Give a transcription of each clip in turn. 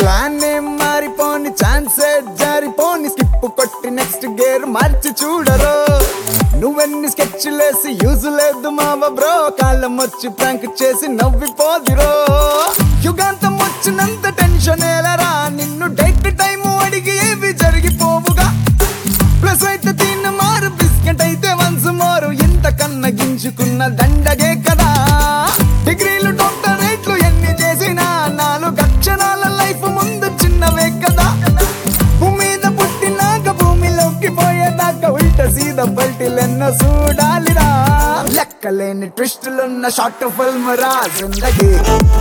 plan ఏం మారిపోని ఛాన్సే జారిపోని స్కిప్ కొట్టి నెక్స్ట్ గేర్ మార్చి చూడరు నువ్వెన్ని స్కెచ్లేసి యూజ్ లేదు మావ బ్రో కాలం వచ్చి ప్రాంక్ చేసి నవ్విపోదిరో యుగాంతం వచ్చినంత టెన్షన్ ఏలరా నిన్ను డేట్ టైం అడిగి ఏవి జరిగిపోవుగా ప్లస్ అయితే తిన్న మారు బిస్కెట్ అయితే వన్స్ మోరు ఇంత కన్న గింజుకున్న దండగే కదా డిగ్రీలు డాక్టరేట్లు ఎన్ని చేసినా నాలుగు అక్షరాల లైఫ్ ముందు చిన్నవే కదా భూమి మీద పుట్టినాక భూమిలోకి పోయేదాకా ఉల్ట సీద పల్టిలెన్న చూడాలిరా లెక్కలేని ట్విస్టులున్న షార్ట్ ఫిల్మ్ రా జిందగీ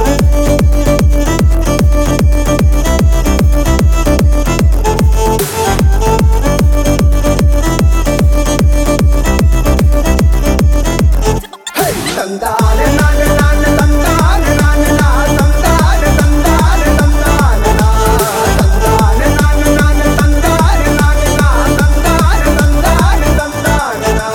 తందానే నానే నానే తందానే నానే నా తందానే తందానే తందానే నా తందానే నానే నానే తందానే నానే నా తందానే తందానే తందానే నా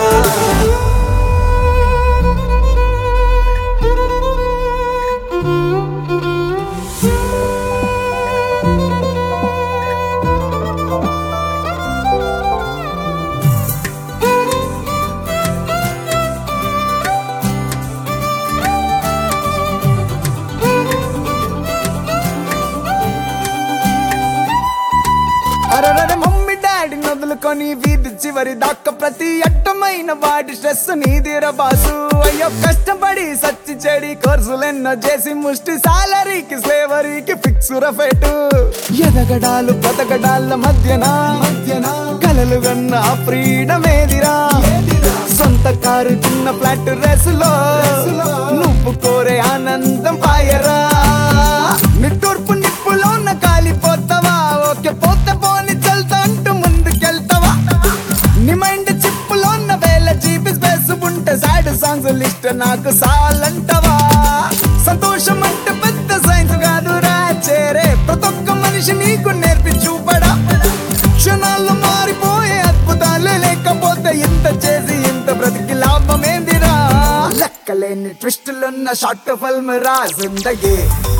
అరరర మమ్మీ డాడీ వదులుకొని వీధి చివరి దాక్క ప్రతి అడ్డమైన వాడి స్ట్రెస్ నీదిర బాసు అయ్యో కష్టపడి సచ్చి చెడి కోర్సులెన్నో చేసి ముష్టి సాలరీకి స్లేవరీకి ఫిక్స్ రఫేటు ఎదగడాలు బతకడాల మధ్యన మధ్యన కలలు గన్న ఫ్రీడమ్ ఏదిరా సొంత కారు చిన్న ఫ్లాట్ రేసులో నువ్వు కోరే ఆనందం పాయరా నిట్టూర్పు నిప్పులోన కాలిపోతావా ఓకే పోతే పోని చల్తా అంటూ ముందుకెళ్తావా నీ మైండ్ చిప్పులోన్న వేల జీబీ స్పేస్ ఉంటే సాడ్ సాంగ్స్ లిస్ట్ నాకు సాలంటవా సంతోషం అంటే పెద్ద సైన్స్ కాదురా చేరే ప్రతి ఒక్క మనిషి నీకు నేర్పి చూపడా క్షణాలు మారిపోయే అద్భుతాలే లేకపోతే ఇంత చేసి ఇంత బ్రతికి లాభమేందిరా లెక్కలేని ట్విస్టులున్న షార్ట్ ఫిల్మ్ రా జిందగీ